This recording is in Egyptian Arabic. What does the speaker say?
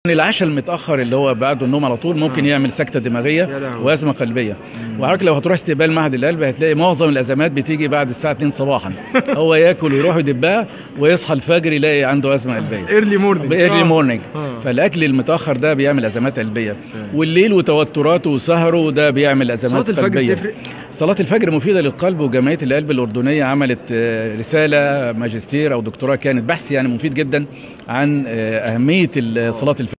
العشاء المتاخر اللي هو بعد النوم على طول ممكن آه. يعمل سكته يا دماغيه لهوي. وازمه قلبيه وحضرتك لو هتروح استقبال معهد القلب هتلاقي معظم الازمات بتيجي بعد الساعه 2 صباحا هو ياكل ويروح يدبها ويصحى الفجر يلاقي عنده ازمه قلبيه ايرلي مورنينج ايرلي مورنينج آه. فالاكل المتاخر ده بيعمل ازمات قلبيه والليل وتوتراته وسهره ده بيعمل ازمات صلاه الفجر قلبيه تفرق صلاة الفجر مفيدة للقلب وجمعية القلب الأردنية عملت آه، رسالة ماجستير أو دكتوراه كانت بحث يعني مفيد جدا عن آه، أهمية ال- صلاة الفجر